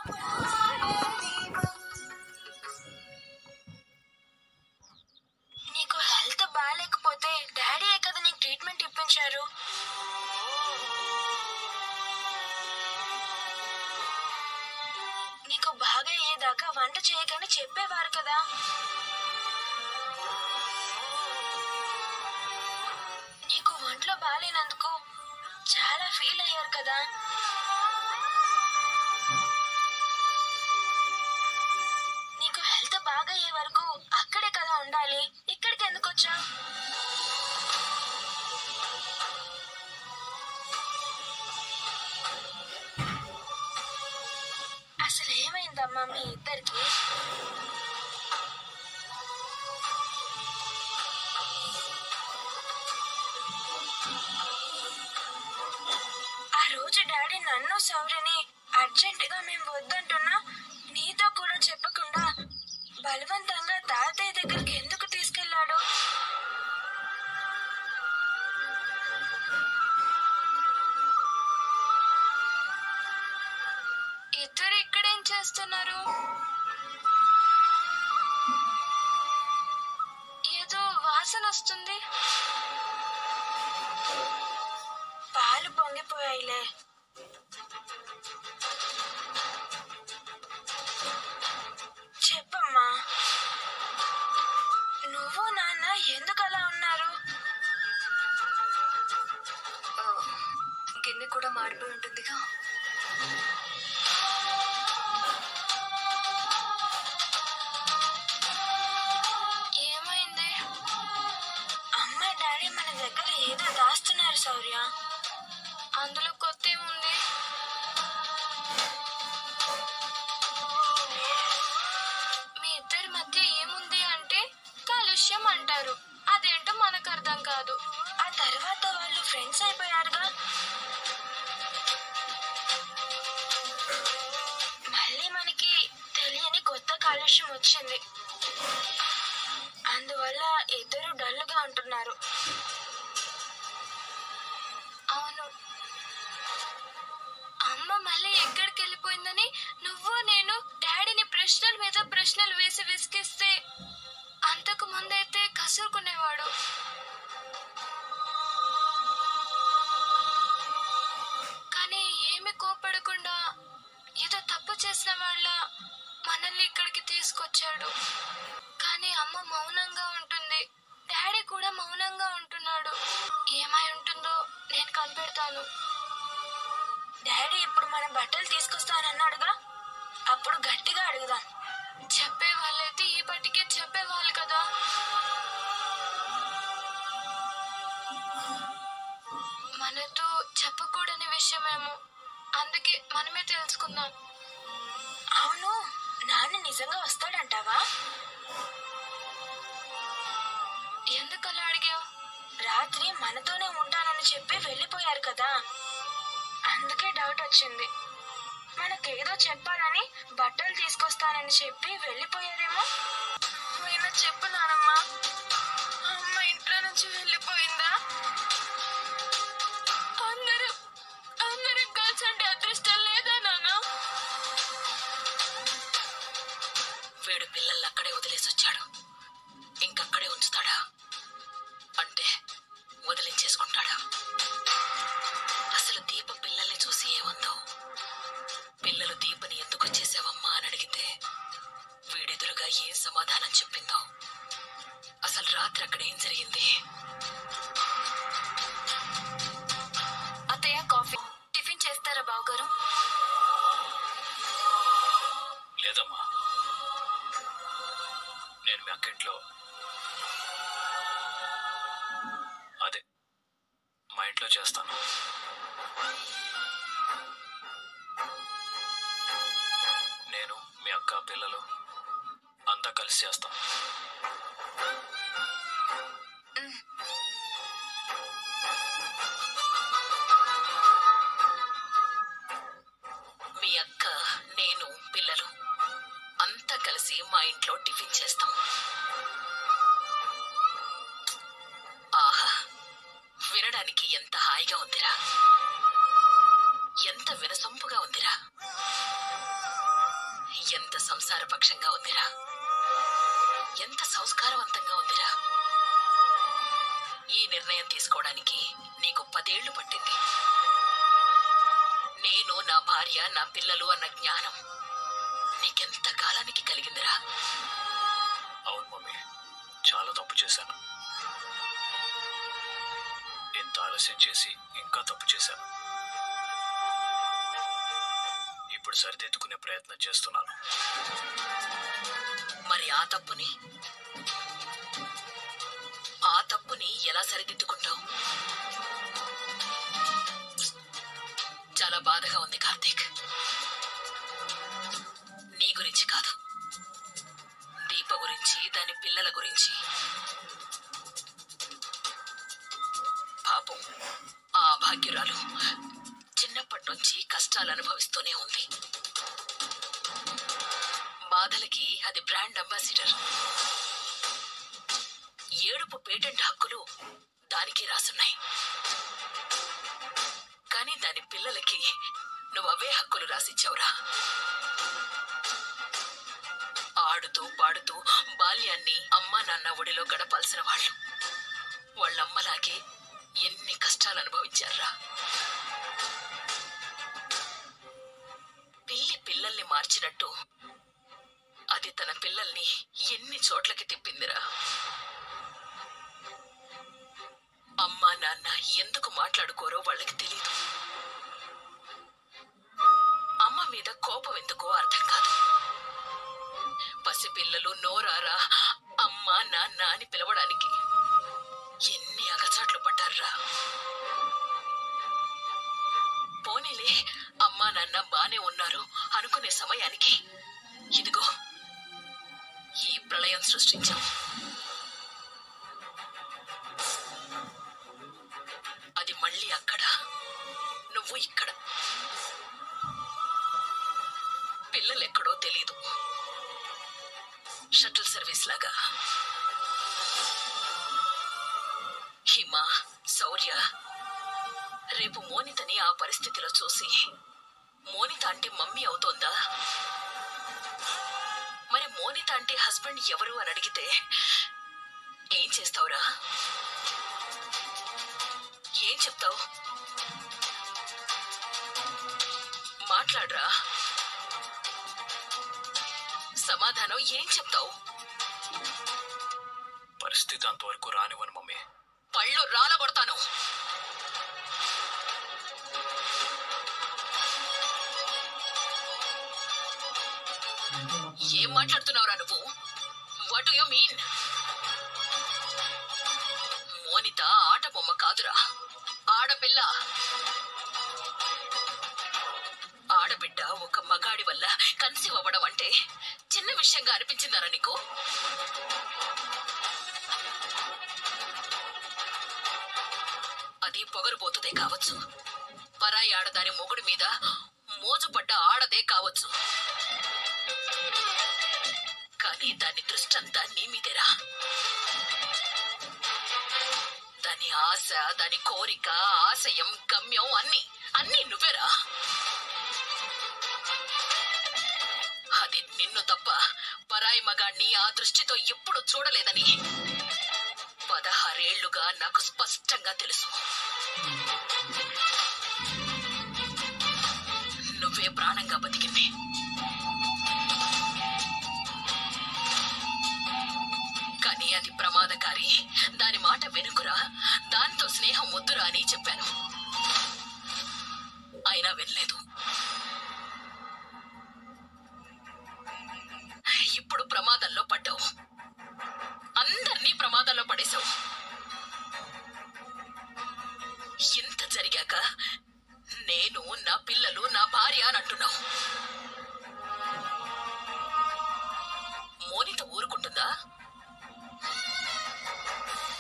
నీకు హెల్త్ బాగాలేకపోతే డాడీయే కదా నీకు ట్రీట్మెంట్ ఇప్పించారు నీకు బాగా అయ్యేదాకా వంట చేయకని చెప్పేవారు కదా నీకు ఒంట్లో బాగాలేనందుకు చాలా ఫీల్ అయ్యారు కదా నీకు హెల్త్ బాగా అయ్యే వరకు అక్కడే కదా ఉండాలి ఇక్కడికి ఎందుకు వచ్చా అసలు ఏమైందమ్మా మీ ఇద్దరికి ఆ రోజు డాడీ నన్ను సౌరిని అర్జెంట్ గా మేము వద్దంటున్నా నీతో కూడా చెప్పకుండా బలవంతంగా తాతయ్య దగ్గరికి ఎందుకు తీసుకెళ్లాడు ఇద్దరు ఇక్కడేం చేస్తున్నారు ఏదో వాసన వస్తుంది పాలు పొంగిపోయాయిలే చెప్పమ్మా నువ్వు నాన్న ఎందుకు అలా ఉన్నారు గిన్నె కూడా మాడిపోయి ఉంటుందిగా ఏమైంది అమ్మ డాడీ మన దగ్గర ఏదో దాస్తున్నారు శౌర్య అందులో కొత్త ఉంది మీ ఇద్దరి మధ్య ఏముంది అంటే కాలుష్యం అంటారు అదేంటో మనకు అర్థం కాదు ఆ తర్వాత వాళ్ళు ఫ్రెండ్స్ అయిపోయారుగా మళ్ళీ మనకి తెలియని కొత్త కాలుష్యం వచ్చింది అందువల్ల ఇద్దరు డల్గా ఉంటున్నారు అవును అమ్మ మళ్ళీ ఎక్కడికి వెళ్ళిపోయిందని నువ్వు నేను డాడీని ప్రశ్నల మీద ప్రశ్నలు వేసి విసిగిస్తే అంతకు ముందైతే కసురుకునేవాడు కానీ ఏమి కోపడకుండా ఏదో తప్పు చేసిన వాళ్ళ మనల్ని ఇక్కడికి తీసుకొచ్చాడు కానీ అమ్మ మౌనంగా ఉంటుంది డాడీ కూడా మౌనంగా ఉంటున్నాడు ఏమై ఉంటుందో నేను కనిపెడతాను డాడీ ఇప్పుడు మన బట్టలు తీసుకొస్తానన్నాడుగా అప్పుడు గట్టిగా అడుగుదాం చెప్పే వాళ్ళైతే ఈ బట్టికే చెప్పేవాళ్ళు కదా మనతో చెప్పకూడని విషయమేమో అందుకే మనమే తెలుసుకుందాం అవును నాన్న నిజంగా వస్తాడంటావా ఎందుకు అలా అడిగావు రాత్రి మనతోనే ఉంటానని చెప్పి వెళ్ళిపోయారు కదా అందుకే డౌట్ వచ్చింది మనకేదో చెప్పాలని బట్టలు తీసుకొస్తానని చెప్పి వెళ్ళిపోయారేమో నువ్వైనా చెప్పు నానమ్మా అమ్మ ఇంట్లో నుంచి వెళ్ళిపోయిందా అందరూ అందరూ కలిసి అంటే అదృష్టం లేదా నాన్న వీడు పిల్లల్ని అక్కడే వదిలేసి వచ్చాడు ఇంకక్కడే ఉంచుతాడా అంటే వదిలించేసుకుంటాడా అసలు దీప పిల్లల్ని చూసి ఏముందో పిల్లలు దీపని ఎందుకు వచ్చేసావమ్మా అని అడిగితే వీడెదురుగా ఏం సమాధానం చెప్పిందో అసలు రాత్రి అక్కడ ఏం జరిగింది అత్తయ్య కాఫీ టిఫిన్ చేస్తారా బావగారు లేదమ్మా నేను మీ అక్కింట్లో అదే మా ఇంట్లో చేస్తాను నేను మీ అక్క పిల్లలు అంతా కలిసి చేస్తాం మీ అక్క నేను పిల్లలు అంతా కలిసి మా ఇంట్లో టిఫిన్ చేస్తాం ఆహా వినడానికి ఎంత హాయిగా ఉందిరా ఎంత వినసొంపుగా ఉందిరా ఎంత సంసారపక్షంగా ఉందిరా ఎంత సంస్కారవంతంగా ఉందిరా ఈ నిర్ణయం తీసుకోవడానికి నీకు పదేళ్లు పట్టింది నేను నా భార్య నా పిల్లలు అన్న జ్ఞానం నీకెంత కాలానికి కలిగిందిరా అవును మమ్మీ చాలా తప్పు చేశాను ఇంత ఆలస్యం చేసి ఇంకా తప్పు చేశాను ఇప్పుడు సరిదిద్దుకునే ప్రయత్నం చేస్తున్నాను మరి ఆ తప్పుని ఆ తప్పుని ఎలా సరిదిద్దుకుంటావు చాలా బాధగా ఉంది కార్తీక్ నీ గురించి కాదు దీప గురించి దాని పిల్లల గురించి పాపం ఆ భాగ్యురాలు చిన్నప్పటి నుంచి కష్టాలు అనుభవిస్తూనే ఉంది బాధలకి అది బ్రాండ్ అంబాసిడర్ ఏడుపు పేటెంట్ హక్కులు దానికి రాసున్నాయి కానీ దాని పిల్లలకి నువ్వు అవే హక్కులు రాసిచ్చావురా ఆడుతూ పాడుతూ బాల్యాన్ని అమ్మా నాన్న ఒడిలో గడపాల్సిన వాళ్ళు వాళ్ళమ్మలాగే ఎన్ని కష్టాలు అనుభవించారా పిల్లి పిల్లల్ని మార్చినట్టు అది తన పిల్లల్ని ఎన్ని చోట్లకి తిప్పిందిరా అమ్మా నాన్న ఎందుకు మాట్లాడుకోరో వాళ్ళకి తెలీదు అమ్మ మీద కోపం ఎందుకో అర్థం కాదు పసిపిల్లలు నోరారా అమ్మ నాన్న అని పిలవడానికి ఎన్ని అగచాట్లు పడ్డారా పోనీలే అమ్మా నాన్న బానే ఉన్నారు అనుకునే సమయానికి ఇదిగో ఈ ప్రళయం సృష్టించాం అది మళ్ళీ అక్కడ నువ్వు ఇక్కడ పిల్లలెక్కడో తెలీదు షటిల్ సర్వీస్ లాగా హిమ శౌర్య రేపు మోనితని ఆ పరిస్థితిలో చూసి మోనిత అంటే మమ్మీ అవుతోందా మరి మోనిత అంటే హస్బెండ్ ఎవరు అని అడిగితే ఏం చేస్తావురా ఏం చెప్తావు మాట్లాడరా సమాధానం ఏం చెప్తావు పరిస్థితి అంతవరకు రానివ్వను మమ్మీ పళ్ళు రాలగొడతాను ఏం మాట్లాడుతున్నావురా నువ్వు వాట్ యు మీన్ మోనిత ఆట బొమ్మ కాదురా ఆడపిల్ల ఆడబిడ్డ ఒక మగాడి వల్ల కన్సీవ్ అవ్వడం అంటే చిన్న విషయంగా అనిపించిందరా నీకు అది పొగరుబోతుదే కావచ్చు పరాయి ఆడదాని మొగుడి మీద మోజుపడ్డ ఆడదే కావచ్చు కానీ దాని దృష్టంతా నీ మీదేరా దాని ఆశ దాని కోరిక ఆశయం గమ్యం అన్ని అన్ని నువ్వేరా అది నిన్ను తప్ప పరాయి మగాణ్ణి ఆ దృష్టితో ఎప్పుడు చూడలేదని పదహారేళ్లుగా నాకు స్పష్టంగా తెలుసు నువ్వే ప్రాణంగా బతికింది కానీ అది ప్రమాదకారి దాని మాట వెనుకురా దాంతో స్నేహం వద్దురా అని చెప్పాను అయినా వినలేదు ఇప్పుడు ప్రమాదంలో పడ్డావు అందరినీ ప్రమాదంలో పడేశావు ఇంత జరిగాక నేను నా పిల్లలు నా భార్య అని అంటున్నావు మోనిత ఊరుకుంటుందా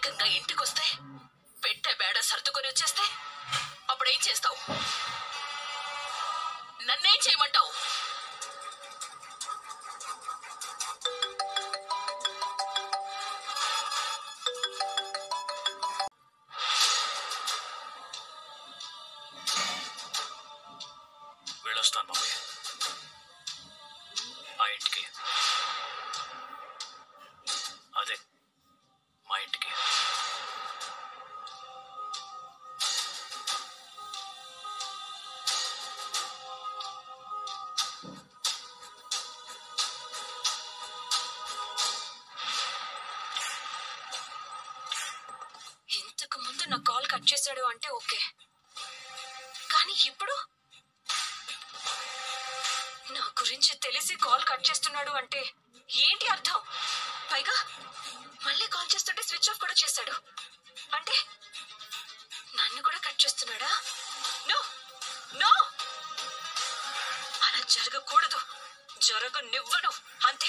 ఏకంగా ఇంటికొస్తే పెట్టే బేడ సర్దుకొని వచ్చేస్తే అప్పుడేం చేస్తావు నన్నేం చేయమంటావు వెళ్ళొస్తాను మామయ్య ఆ ఇంటికి అదే మా ఇంటికి ఇంతకు ముందు నా కాల్ కట్ చేశాడు అంటే ఓకే కానీ ఇప్పుడు నా గురించి తెలిసి కాల్ కట్ చేస్తున్నాడు అంటే ఏంటి అర్థం పైగా మళ్ళీ కాల్ చేస్తుంటే స్విచ్ ఆఫ్ కూడా చేశాడు అంటే నన్ను కూడా కట్ చేస్తున్నాడా నో నో అలా జరగకూడదు జరగనివ్వను అంతే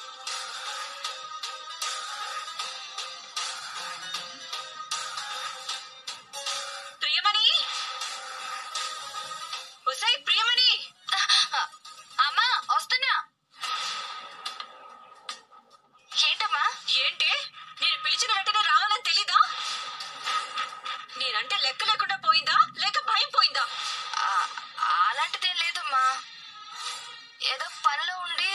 ప్రియమణి ఒసై ప్రియమణి అమ్మా వస్తున్నా ఏంటమ్మా ఏంటి నేను పిలిచిన వెంటనే రావాలని తెలీదా నేనంటే లెక్క లేకుండా పోయిందా లేక భయం పోయిందా అలాంటిదేం లేదమ్మా ఏదో పనిలో ఉండి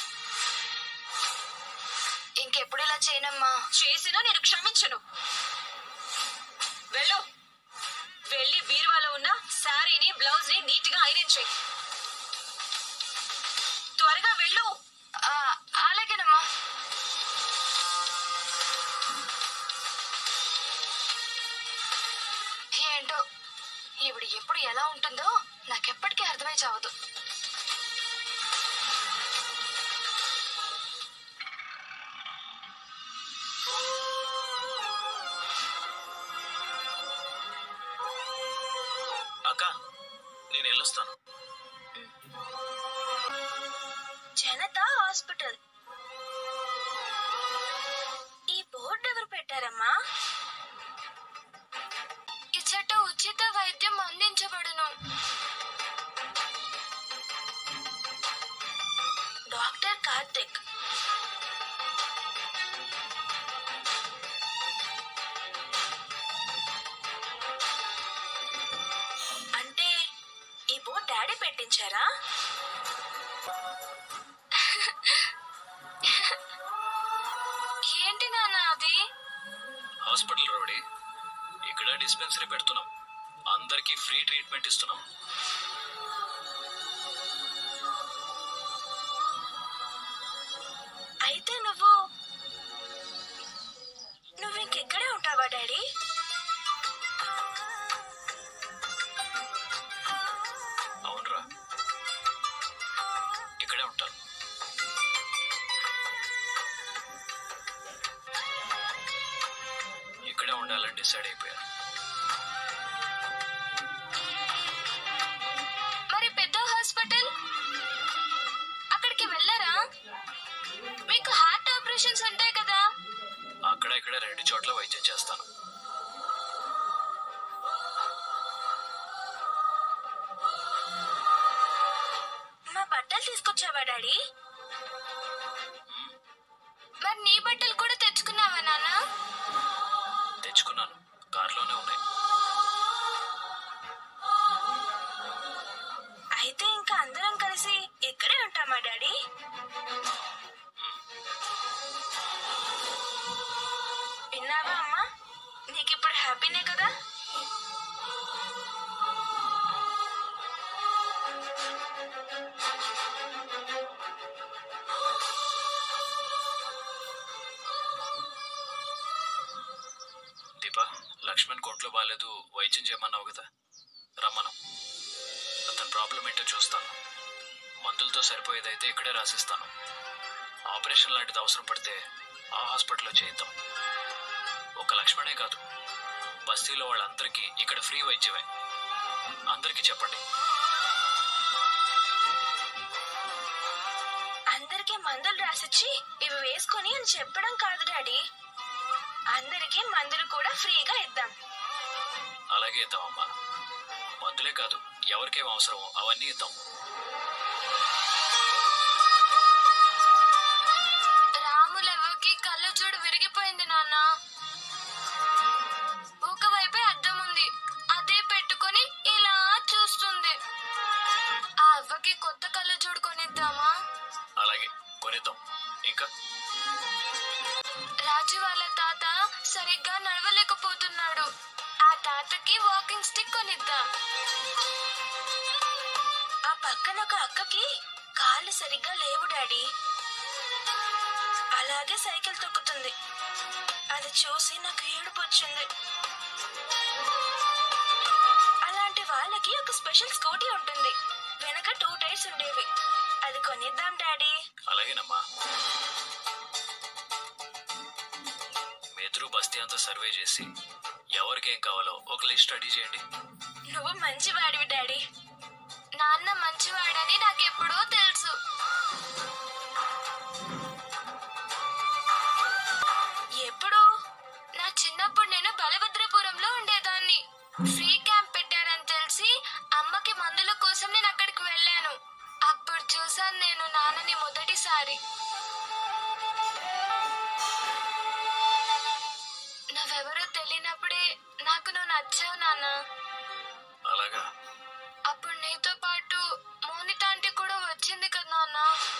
ఇంకెప్పుడు ఇలా చేయనమ్మా చేసినా నేను క్షమించను వెళ్ళు వెళ్ళి బీరువాలో ఉన్న శారీని బ్లౌజ్ ని నీట్ గా ఐరన్ చేయి త్వరగా వెళ్ళు ఆ, అలాగేనమ్మా ఏంటో ఇప్పుడు ఎప్పుడు ఎలా ఉంటుందో నాకెప్పటికీ అర్థమై చావదు అక్క నేను వెళ్ళొస్తాను జనతా హాస్పిటల్ ఈ బోర్డు ఎవరు పెట్టారమ్మా ఇచ్చట ఉచిత వైద్యం అందించబడును డాక్టర్ కార్తిక్ అంటే ఈ బోర్డు డాడీ పెట్టించారా ఏంటి నాన్న అది హాస్పిటల్ రోడి ఇక్కడ డిస్పెన్సరీ పెడుతున్నాం అందరికీ ఫ్రీ ట్రీట్మెంట్ ఇస్తున్నాం అయితే నువ్వు నువ్వు ఇంకెక్కడే ఉంటావా డాడీ అవునరా ఇక్కడే ఉంటాను ఇక్కడే ఉండాలని డిసైడ్ అయిపోయాను మరి పెద్ద హాస్పిటల్ అక్కడికి వెళ్ళారా మీకు హార్ట్ ఆపరేషన్స్ ఉంటాయి కదా అక్కడ ఇక్కడ రెండు చోట్ల వైద్యం చేస్తాను మా బట్టలు తీసుకొచ్చావా డాడీ మరి నీ బట్టలు కూడా తెచ్చుకున్నావా నాన్న తెచ్చుకున్నాను కార్లోనే ఉన్నాయి అయితే ఇంకా అందరం కలిసి ఇక్కడే ఉంటామా డాడీ విన్నావా అమ్మా నీకు ఇప్పుడు హ్యాపీనే కదా దీప లక్ష్మణ్ కోట్లో బాగాలేదు వైద్యం చేయమన్నావు కదా రమ్మను అతని ప్రాబ్లం ఏంటో చూస్తాను మందులతో సరిపోయేదైతే ఇక్కడే రాసిస్తాను ఆపరేషన్ లాంటిది అవసరం పడితే ఆ హాస్పిటల్లో చేయిద్దాం ఒక లక్ష్మణే కాదు బస్తీలో వాళ్ళందరికీ ఇక్కడ ఫ్రీ వైద్యమే అందరికీ చెప్పండి అందరికీ మందులు రాసిచ్చి ఇవి వేసుకొని అని చెప్పడం కాదు డాడీ అందరికి మందులు కూడా ఫ్రీగా ఇద్దాం అలాగే ఇద్దామమ్మా మందులే కాదు ఎవరికేం అవసరమో అవన్నీ ఇద్దాం రాములవ్వకి కళ్ళ చూడు విరిగిపోయింది నాన్న ఒకవైపే అద్దం ఉంది అదే పెట్టుకొని ఇలా చూస్తుంది ఆ అవ్వకి కొత్త కళ్ళ చూడు కొనిద్దామా అలాగే కొనిద్దాం ఇంకా రాజు వాళ్ళ తాత సరిగ్గా నడవలేకపోతున్నాడు ఆ తాతకి వాకింగ్ స్టిక్ కొనిద్దాం ఆ పక్కన ఒక అక్కకి కాళ్ళు సరిగ్గా లేవు డాడీ అలాగే సైకిల్ తొక్కుతుంది అది చూసి నాకు ఏడుపు వచ్చింది అలాంటి వాళ్ళకి ఒక స్పెషల్ స్కూటీ ఉంటుంది వెనక టూ టైర్స్ ఉండేవి అది కొనిద్దాం డాడీ అలాగేనమ్మా మేతురు బస్తీ అంతా సర్వే చేసి ఎవరికేం కావాలో ఒక లిస్ట్ రెడీ చేయండి నువ్వు మంచివాడివి డాడీ నాన్న మంచివాడని నాకెప్పుడో తెలుసు ఎప్పుడు నా చిన్నప్పుడు నేను బలభద్రపురంలో ఉండేదాన్ని ఫ్రీ క్యాంప్ పెట్టారని తెలిసి అమ్మకి మందుల కోసం నేను అక్కడికి వెళ్ళాను అప్పుడు చూసాను నేను నాన్నని మొదటిసారి నువ్వెవరో తెలియనప్పుడే నాకు నువ్వు నచ్చావు నాన్న అలాగా అప్పుడు నీతో పాటు మోనిత ఆంటీ కూడా వచ్చింది కదా నాన్న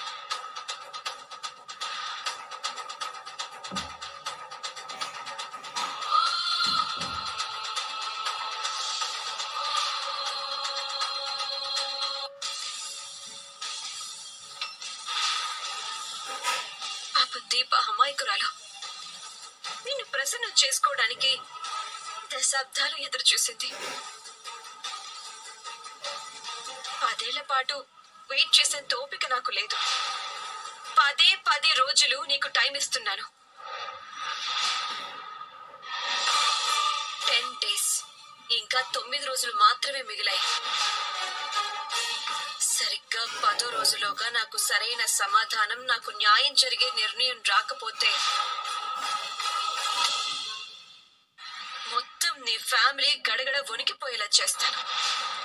పాపం దీప అమాయకురాలు నిన్ను ప్రసన్నం చేసుకోవడానికి దశాబ్దాలు ఎదురు చూసింది పదేళ్ల పాటు వెయిట్ చేసే తోపిక నాకు లేదు పదే పది రోజులు నీకు టైం ఇస్తున్నాను టెన్ డేస్ ఇంకా తొమ్మిది రోజులు మాత్రమే మిగిలాయి సరిగ్గా పదో రోజులోగా నాకు సరైన సమాధానం నాకు న్యాయం జరిగే నిర్ణయం రాకపోతే మొత్తం నీ ఫ్యామిలీ గడగడ వణికిపోయేలా చేస్తాను